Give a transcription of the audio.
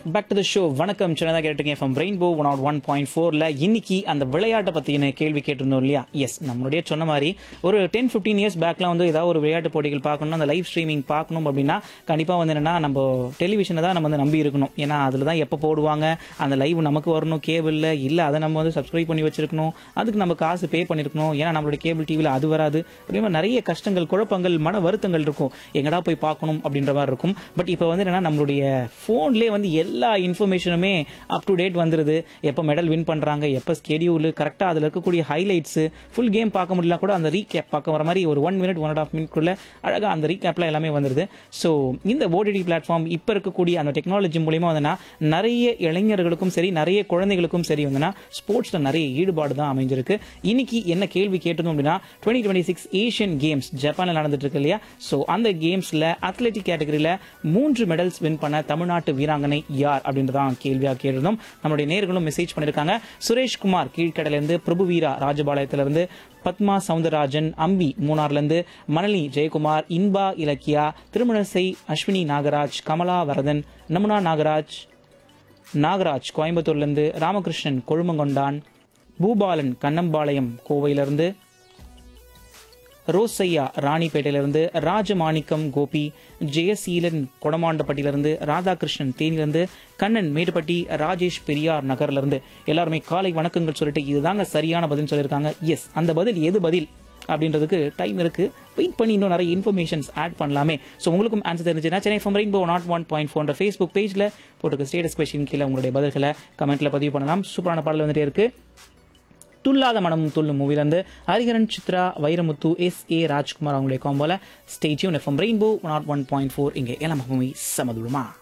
back to the show வணக்கம் சின்னதாக கேட்டுருக்கேன் from Rainbow one naught one point ஃபோரில் இன்னைக்கு அந்த விளையாட்டை பற்றின கேள்வி கேட்டிருந்தோம் இல்லையா எஸ் நம்மளுடைய சொன்ன மாதிரி ஒரு டென் ஃபிஃப்டீன் இயர்ஸ் பேக்லாம் வந்து ஏதாவது ஒரு விளையாட்டு போட்டிகள் பார்க்கணும் அந்த லைவ் ஸ்ட்ரீமிங் பார்க்கணும் அப்படின்னா கண்டிப்பாக வந்து என்னன்னா நம்ம டெலிவிஷனை தான் நம்ம வந்து நம்பி இருக்கணும் ஏன்னா அதில் தான் எப்போ போடுவாங்க அந்த லைவ் நமக்கு வரணும் கேபிளில் இல்லை அதை நம்ம வந்து சப்ஸ்கிரைப் பண்ணி வச்சிருக்கணும் அதுக்கு நம்ம காசு பே பண்ணியிருக்கணும் ஏன்னா நம்மளுடைய கேபிள் டிவியில் அது வராது அதே மாதிரி நிறைய கஷ்டங்கள் குழப்பங்கள் மன வருத்தங்கள் இருக்கும் எங்கடா போய் பார்க்கணும் அப்படின்ற மாதிரி இருக்கும் பட் இப்போ வந்து என்னன்னா நம்மளுடைய ஃபோன்லேயே வந்து எல்லா இன்ஃபர்மேஷனுமே அப் டு டேட் வந்துருது எப்போ மெடல் வின் பண்ணுறாங்க எப்போ ஸ்கெடியூல் கரெக்டாக அதில் இருக்கக்கூடிய ஹைலைட்ஸு ஃபுல் கேம் பார்க்க முடியல கூட அந்த ரீகேப் பார்க்க வர மாதிரி ஒரு one minute one and half மினிட்குள்ள அழகாக அந்த ரீகேப்லாம் எல்லாமே வந்துருது ஸோ இந்த ஓடிடி பிளாட்ஃபார்ம் இப்போ இருக்கக்கூடிய அந்த டெக்னாலஜி மூலியமா வந்துன்னா நிறைய இளைஞர்களுக்கும் சரி நிறைய குழந்தைகளுக்கும் சரி வந்துன்னா ஸ்போர்ட்ஸில் நிறைய ஈடுபாடு தான் அமைஞ்சிருக்கு இன்னைக்கு என்ன கேள்வி கேட்டதும் அப்படின்னா twenty twenty six Asian games ஜப்பானில் நடந்துட்டு இருக்கு இல்லையா ஸோ அந்த கேம்ஸில் அத்லெட்டிக் கேட்டகரியில் மூன்று மெடல்ஸ் வின் பண்ண தமிழ்நாட்டு வீராங்கனை யார் அப்படின்றதான் கேள்வியாக கேட்டிருந்தோம் நம்மளுடைய நேர்களும் மெசேஜ் பண்ணியிருக்காங்க சுரேஷ்குமார் கீழ்கடலேருந்து பிரபு வீரா ராஜபாளையத்திலிருந்து பத்மா சவுந்தரராஜன் அம்பி மூணார்லேருந்து மணலி ஜெயக்குமார் இன்பா இலக்கியா திருமணசை அஸ்வினி நாகராஜ் கமலா வரதன் நமுனா நாகராஜ் நாகராஜ் கோயம்புத்தூர்லேருந்து ராமகிருஷ்ணன் கொழுமங்கொண்டான் பூபாலன் கண்ணம்பாளையம் கோவையிலிருந்து ரோசையா ராணிப்பேட்டையிலிருந்து ராஜமாணிக்கம் கோபி ஜெயசீலன் கொடமாண்டப்பட்டியிலிருந்து ராதாகிருஷ்ணன் தேனியிலிருந்து கண்ணன் மேடுபட்டி ராஜேஷ் பெரியார் நகர்லேருந்து எல்லாருமே காலை வணக்கங்கள் சொல்லிட்டு இதுதாங்க சரியான பதில் சொல்லியிருக்காங்க எஸ் அந்த பதில் எது பதில் அப்படின்றதுக்கு டைம் இருக்கு வெயிட் பண்ணி இன்னும் நிறைய இன்ஃபர்மேஷன்ஸ் ஆட் பண்ணலாமே ஸோ உங்களுக்கும் ஆன்சர் தெரிஞ்சுன்னா Chennai from Rainbow naught one point four Facebook பேஜில் போட்டுக்க ஸ்டேட்டஸ் கொஸ்டின் கீழே உங்களுடைய பதில்களை கமெண்ட்ல பதிவு பண்ணலாம் சூப்பரான பாடல் வந்துட்டே இருக்கு துல்லாத மனமும் துள்ளும் மூவிலேருந்து ஹரிஹரன் சித்ரா வைரமுத்து எஸ் ஏ ராஜ்குமார் அவங்களுடைய காம்போல stay tuned FM Rainbow naught one point four இங்கே எல்லாம் மூவி சமதுமா